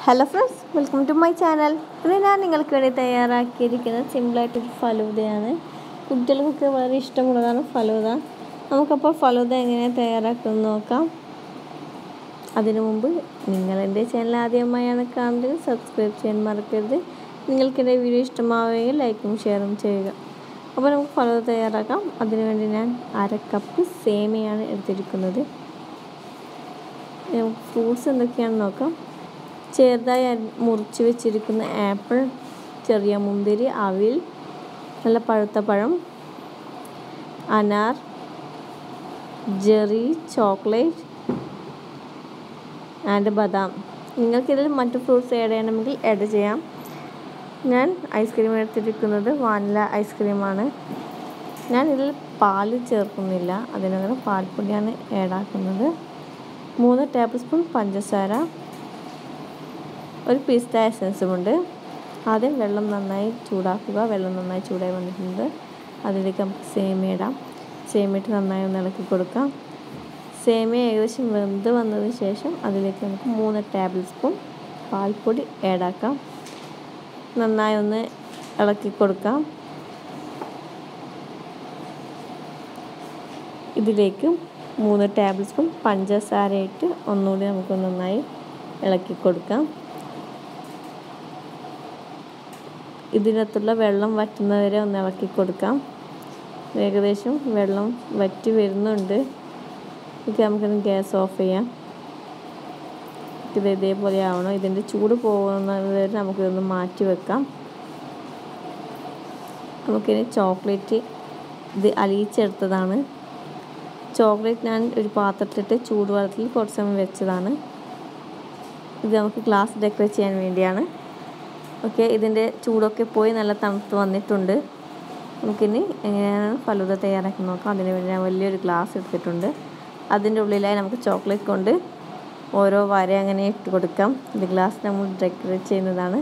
hello friends welcome to my channel ഇത് ഞാൻ നിങ്ങൾക്ക് വേണ്ടി തയ്യാറാക്കിയിരിക്കുന്ന സിമ്പിളായിട്ടൊരു ഫലൂദയാണ് കുട്ടികൾക്കൊക്കെ വളരെ ഇഷ്ടമുള്ളതാണ് ഫലൂദ നമുക്കപ്പോൾ ഫലൂദ എങ്ങനെ തയ്യാറാക്കുന്നത് നോക്കാം അതിനു മുമ്പ് നിങ്ങൾ എൻ്റെ ചാനൽ ആദ്യമായാണ് കാണുന്നത് സബ്സ്ക്രൈബ് ചെയ്യാൻ മറക്കരുത് നിങ്ങൾക്കെൻ്റെ വീഡിയോ ഇഷ്ടമാവുകയും ലൈക്കും ഷെയറും ചെയ്യുക അപ്പോൾ നമുക്ക് ഫലൂദ തയ്യാറാക്കാം അതിനുവേണ്ടി ഞാൻ അര കപ്പ് സേമിയാണ് എടുത്തിരിക്കുന്നത് ഫ്രൂട്ട്സ് എന്തൊക്കെയാണെന്ന് നോക്കാം ചെറുതായി മുറിച്ച് വെച്ചിരിക്കുന്ന ആപ്പിൾ ചെറിയ മുന്തിരി അവിൽ നല്ല പഴുത്ത പഴം അനാർ ജെറി ചോക്ലേറ്റ് ആൻഡ് ബദാം നിങ്ങൾക്കിതിൽ മറ്റു ഫ്രൂട്ട്സ് ആഡ് ചെയ്യണമെങ്കിൽ ആഡ് ചെയ്യാം ഞാൻ ഐസ്ക്രീം എടുത്തിരിക്കുന്നത് വാനില ഐസ്ക്രീമാണ് ഞാൻ ഇതിൽ പാല് ചേർക്കുന്നില്ല അതിനകത്ത് പാൽപ്പൊടിയാണ് ആഡാക്കുന്നത് മൂന്ന് ടേബിൾ സ്പൂൺ പഞ്ചസാര ഒരു പിസ്ത എസൻസുമുണ്ട് ആദ്യം വെള്ളം നന്നായി ചൂടാക്കുക വെള്ളം നന്നായി ചൂടായി വന്നിട്ടുണ്ട് അതിലേക്ക് നമുക്ക് സേമിയ ഇടാം സേമിയ ഇട്ട് നന്നായി ഒന്ന് ഇളക്കി കൊടുക്കാം സേമിയ ഏകദേശം വെന്ത് വന്നതിന് ശേഷം അതിലേക്ക് നമുക്ക് മൂന്ന് ടേബിൾ സ്പൂൺ പാൽപ്പൊടി ആഡാക്കാം നന്നായി ഒന്ന് ഇളക്കി കൊടുക്കാം ഇതിലേക്ക് മൂന്ന് ടേബിൾ സ്പൂൺ പഞ്ചസാര ഇട്ട് ഒന്നുകൂടി നമുക്ക് നന്നായി ഇളക്കി കൊടുക്കാം ഇതിനകത്തുള്ള വെള്ളം വറ്റുന്നവരെ ഒന്ന് ഇളക്കി കൊടുക്കാം ഏകദേശം വെള്ളം വറ്റി വരുന്നുണ്ട് ഇത് നമുക്കൊന്ന് ഗ്യാസ് ഓഫ് ചെയ്യാം ഇത് ഇതേപോലെ ആവണം ഇതിൻ്റെ ചൂട് പോകുന്നത് വരെ നമുക്കിതൊന്ന് മാറ്റി വെക്കാം നമുക്കിനി ചോക്ലേറ്റ് ഇത് അലിയിച്ചെടുത്തതാണ് ചോക്ലേറ്റ് ഞാൻ ഒരു പാത്രത്തിലിട്ട് ചൂടുവെള്ളത്തിൽ കുറച്ച് സമയം വെച്ചതാണ് ഇത് നമുക്ക് ഗ്ലാസ് ഡെക്കറേറ്റ് ചെയ്യാൻ വേണ്ടിയാണ് ഓക്കെ ഇതിൻ്റെ ചൂടൊക്കെ പോയി നല്ല തണുത്ത് വന്നിട്ടുണ്ട് നമുക്കിനി എങ്ങനെയാണ് ഫലൂദ തയ്യാറാക്കി നോക്കാം അതിന് വേണ്ടി ഞാൻ വലിയൊരു ഗ്ലാസ് എടുത്തിട്ടുണ്ട് അതിൻ്റെ ഉള്ളിലായി നമുക്ക് ചോക്ലേറ്റ് കൊണ്ട് ഓരോ വര അങ്ങനെ ഇട്ട് കൊടുക്കാം ഇത് ഗ്ലാസ് നമ്മൾ ഡെക്കറേറ്റ് ചെയ്യുന്നതാണ്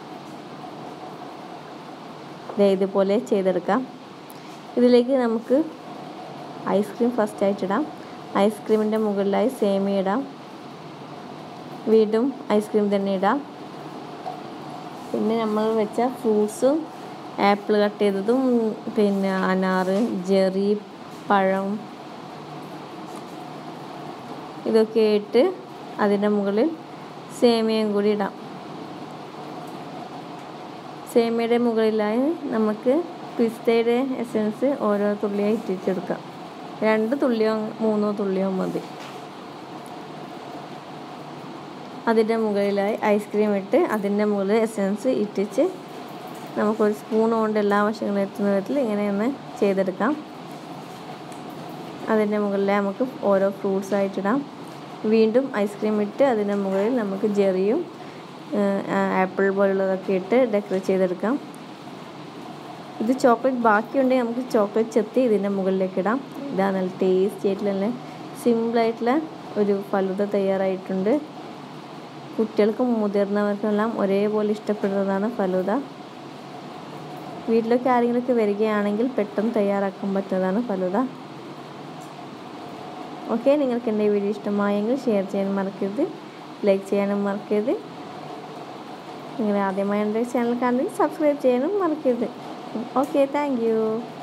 ഇതുപോലെ ചെയ്തെടുക്കാം ഇതിലേക്ക് നമുക്ക് ഐസ്ക്രീം ഫസ്റ്റ് ആയിട്ടിടാം ഐസ്ക്രീമിൻ്റെ മുകളിലായി സേമിയ ഇടാം വീണ്ടും ഐസ്ക്രീം തന്നെ ഇടാം പിന്നെ നമ്മൾ വെച്ച ഫ്രൂട്ട്സും ആപ്പിൾ കട്ട് ചെയ്തതും പിന്നെ അനാറ് ജെറി പഴം ഇതൊക്കെ ഇട്ട് അതിൻ്റെ മുകളിൽ സേമിയയും കൂടി ഇടാം സേമിയയുടെ മുകളിലായി നമുക്ക് പിസ്തയുടെ എസൻസ് ഓരോ തുള്ളിയായി ഇട്ടിച്ചെടുക്കാം രണ്ട് തുള്ളിയോ മൂന്നോ തുള്ളിയോ മതി അതിൻ്റെ മുകളിലായി ഐസ്ക്രീം ഇട്ട് അതിൻ്റെ മുകളിൽ എസൻസ് ഇട്ടിച്ച് നമുക്കൊരു സ്പൂൺ കൊണ്ട് എല്ലാ വശങ്ങളും എത്തുന്ന വിധത്തിൽ ഇങ്ങനെ ഒന്ന് ചെയ്തെടുക്കാം അതിൻ്റെ മുകളിൽ നമുക്ക് ഓരോ ഫ്രൂട്ട്സ് ആയിട്ടിടാം വീണ്ടും ഐസ്ക്രീം ഇട്ട് അതിൻ്റെ മുകളിൽ നമുക്ക് ജെറിയും ആപ്പിൾ പോലുള്ളതൊക്കെ ഇട്ട് ഡെക്കറേറ്റ് ചെയ്തെടുക്കാം ഇത് ചോക്ലേറ്റ് ബാക്കിയുണ്ടെങ്കിൽ നമുക്ക് ചോക്ലേറ്റ് ചെത്തി ഇതിൻ്റെ മുകളിലേക്ക് ഇടാം ഇതാ നല്ല ടേസ്റ്റി ആയിട്ടുള്ള നല്ല സിമ്പിളായിട്ടുള്ള ഒരു ഫലുദ തയ്യാറായിട്ടുണ്ട് കുട്ടികൾക്കും മുതിർന്നവർക്കെല്ലാം ഒരേപോലെ ഇഷ്ടപ്പെടുന്നതാണ് ഫലൂദ വീട്ടിലൊക്കെ ആരെങ്കിലുമൊക്കെ വരികയാണെങ്കിൽ പെട്ടെന്ന് തയ്യാറാക്കാൻ പറ്റുന്നതാണ് ഫലൂദ ഓക്കെ നിങ്ങൾക്ക് എൻ്റെ വീഡിയോ ഇഷ്ടമായെങ്കിൽ ഷെയർ ചെയ്യാൻ മറക്കരുത് ലൈക്ക് ചെയ്യാനും മറക്കരുത് നിങ്ങൾ ആദ്യമായി എൻ്റെ ചാനൽ കാണുന്നെങ്കിൽ സബ്സ്ക്രൈബ് ചെയ്യാനും മറക്കരുത് ഓക്കെ താങ്ക്